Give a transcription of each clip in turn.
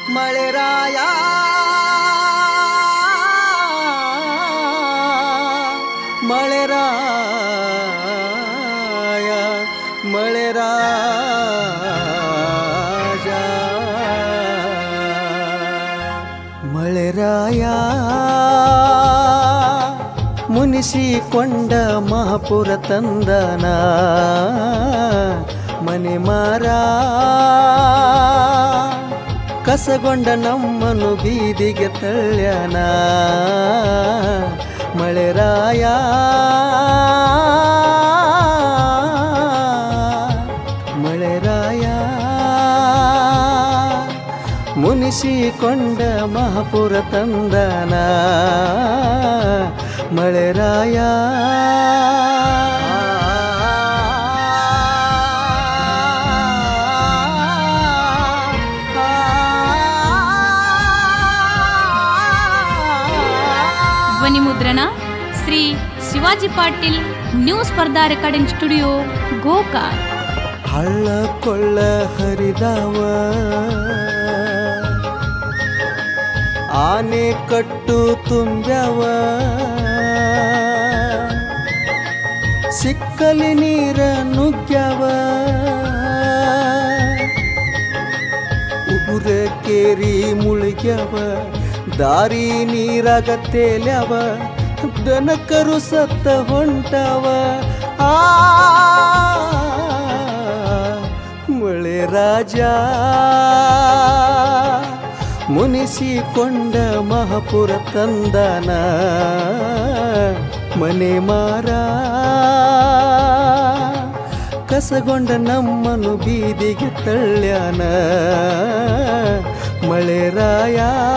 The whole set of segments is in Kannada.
ಮಳೆರಾಯ ಮಳೆರಾಯ ಮಳೆರಾಜ ಮಳೆರಾಯ ಮುನಿಸಿಕೊಂಡ ಮಹಾಪುರ ತಂದನ ಮನೆ ಮಾರ ಕಸಗೊಂಡ ನಮ್ಮನು ಬೀದಿಗೆ ತಳ್ಳ್ಯಾನ ಮಳೆರಾಯ ಮಳೆರಾಯ ಮುನಿಸಿಕೊಂಡ ಮಹಾಪುರ ತಂದನ ಮಳೆರಾಯ ಧ್ವನಿ ಮುದ್ರಣ ಶ್ರೀ ಶಿವಾಜಿ ಪಾಟೀಲ್ ನ್ಯೂಸ್ ಸ್ಪರ್ಧಾ ರೆಕಾರ್ಡಿಂಗ್ ಸ್ಟುಡಿಯೋ ಗೋಕಾಕ್ ಹಳ್ಳ ಕೊಳ್ಳ ಹರಿದವ ಆನೆ ಕಟ್ಟು ತುಂಬ್ಯವ ಸಿಕ್ಕಲಿ ನೀರ ನುಗ್ಗ್ಯವ ಉಗುರ ಕೇರಿ ಮುಳುಗ್ಯವ ದಾರಿ ನೀರಾಗ ತೇಲ್ಯವ ದನಕರು ಸತ್ತ ಹೊಂಟವ ಆ ಮಳೆ ರಾಜ ಮುನಿಸಿಕೊಂಡ ಮಹಾಪುರ ತಂದನ ಮನೆ ಮಾರ ಕಸಗೊಂಡ ನಮ್ಮನು ಬೀದಿಗೆ ತಳ್ಳ್ಯಾನ ಮಳೆರಾಯ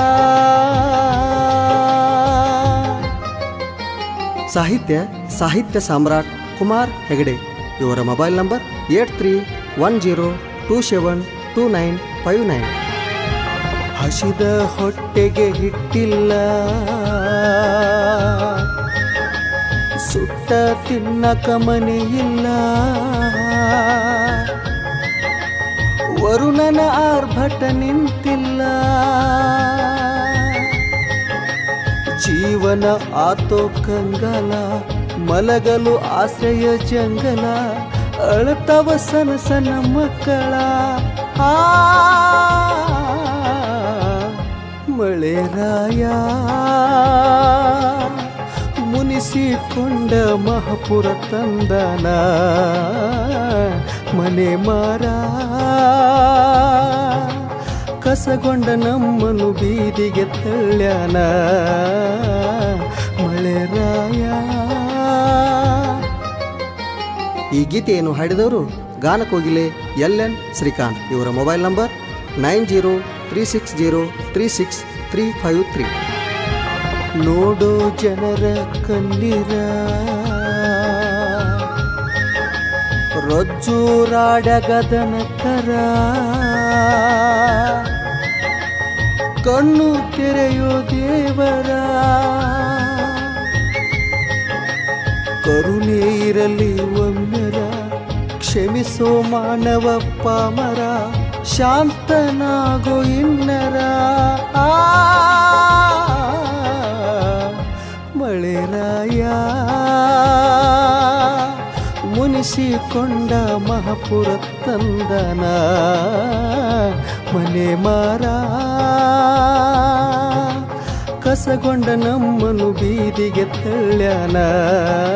ಸಾಹಿತ್ಯ ಸಾಹಿತ್ಯ ಸಾಮ್ರಾಟ್ ಕುಮಾರ್ ಹೆಗಡೆ ಇವರ mobile number eight three one zero two seven two nine five nine ಹಸಿದ ಹೊಟ್ಟೆಗೆ ಹಿಟ್ಟಿಲ್ಲ ಸುಟ್ಟ ತಿನ್ನಕ ಮನೆಯಿಲ್ಲ ವರುಣನ ಆರ್ಭಟ ನಿಂತಿಲ್ಲ ಜೀವನ ಆತೋ ಕಂಗಲ ಮಲಗಲು ಆಶ್ರಯ ಜಂಗಲ ಅಳತವ ಸನ ಸನ ಮಕ್ಕಳ ಆ ಮಳೆರಾಯ ಮುನಿಸಿಕೊಂಡ ಮಹಾಪುರ ತಂದನ ಮನೆ ಮಾರ ಕಸಗೊಂಡ ನಮ್ಮನು ಬೀದಿಗೆ ತಳ್ಳ್ಯಾನ ಮಳೆರಾಯ ಈ ಗೀತೆಯನ್ನು ಹಾಡಿದವರು ಗಾನಕೋಗಿಲೆ ಎಲ್ ಎನ್ ಶ್ರೀಕಾಂತ್ ಇವರ mobile number nine zero three six zero three six three five three ನೋಡೋ ಜನರ ಕಣ್ಣೀರ ರೊಜ್ಜೂರಾಡಗದನ ಕರ ಕಣ್ಣು ತೆರೆಯೋ ದೇವರ ಕರುಣೆ ಇರಲಿ ಒಮ್ಮೆರ ಕ್ಷಮಿಸೋ ಮಾನವ ಪಾಮರ ಶಾಂತನಾಗೋ ಇನ್ನರ ಆ ಮಳೆರಾಯ ಮುನಿಸಿಕೊಂಡ ಮಹಾಪುರ ತಂದನ ಮನೆ ಮಾರ ಕಸಗೊಂಡ ನಮ್ಮನು ಬೀದಿಗೆ ತಳ್ಳ್ಯಾನ